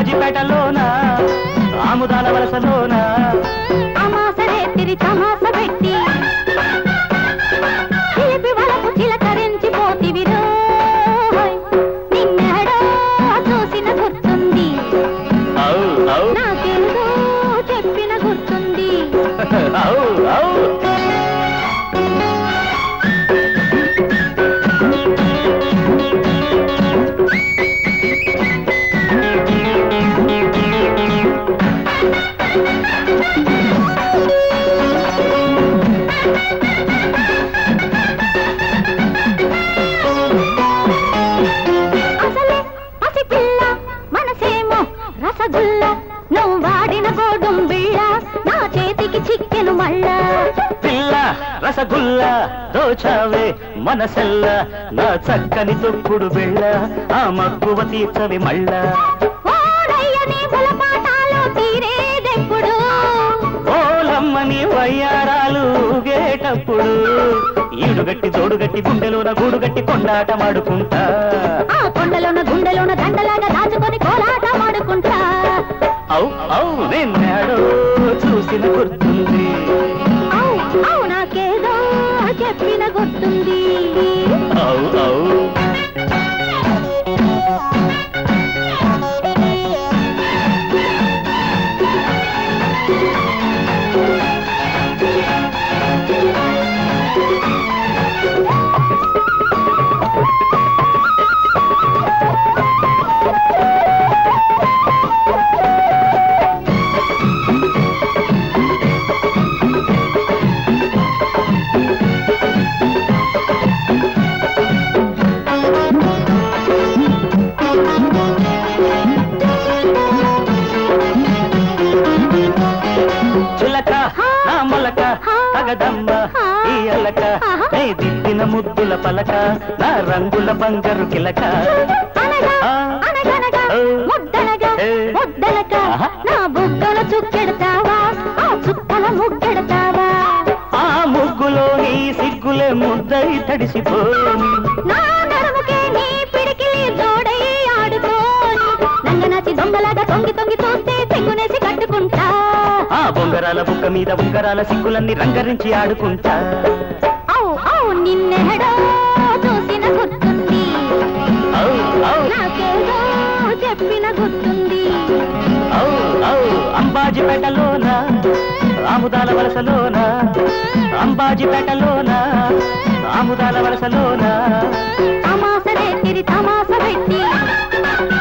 అంబాజీపేటలోన ఆముదాల వలసలోన అమాసరే తిరి తమాస పెట్టి చిలిపి వలపు చిలకరించి పోతివిరో నిన్నెడో చూసిన గుర్తుంది ఔ ఔ నాకేదో చెప్పిన గుర్తుంది ఔ ఔ అసలే పసిపిల్ల మనసేమో రసగుల్ల నువ్వు వాడిన గోడుం బిళ్ళ నా చేతికి చిక్కెను మళ్ళా పిల్ల రసగుల్ల దోచావే మనసెల్ల నా చక్కని తొక్కుడు బిళ్ళ ఆ మక్కువ తీర్చవి మళ్ళా ఓరయ్యని బులపాటాలు తీరేదెప్పుడు ఓలమ్మని వయ్యారాలు ఊగేటప్పుడు ఈడుగట్టి జోడుగట్టి గుండెలోన గూడుగట్టి కొండాటమాడుకుంటా ఆ కొండలోన గుండెలోన దండలాగా దాచుకొని కోలాటమాడుకుంటా ఔ ఔ నిన్నాడో చూసిన గుర్తుంది ఔ ఔ నాకేదో చెప్పిన గుర్తుంది ఔ ఔ చిలక నా మొలక తగదమ్మ ఈ అలక నే దిద్దిన ముద్దుల పలక నా రంగుల బంగారు కిలక అనగా ఆ. అనగనగా ఓ. ముద్దనగా ఏ. ముద్దలక ఆహా. నా బుగ్గల చుక్కెడతావా ఆ చుక్కల ముగ్గెడతావా ఆ ముగ్గులో నీ సిగ్గులే ముద్దై తడిసిపోని నా నడుముకే నీ పిడికిలి జోడై ఆడుకోని నంగనాచి దొంగలాగా తొంగి తొంగి చూస్తే చెంగునేసి కట్టుకుంటా ఆ బొంగరాల బుక్క మీద ఉంగరాల సిగ్గులన్నీ రంగరించి ఆడుకుంటా ఔ ఔ నిన్నెడో చూసిన గుర్తుంది ఔ ఔ నాకేదో చెప్పిన గుర్తుంది ఔ ఔ అంబాజీపేటలోన ఆముదాల వలసలోన అంబాజీపేటలోన ఆముదాల వలసలోన తమాసనే తిరి తమాస పెట్టి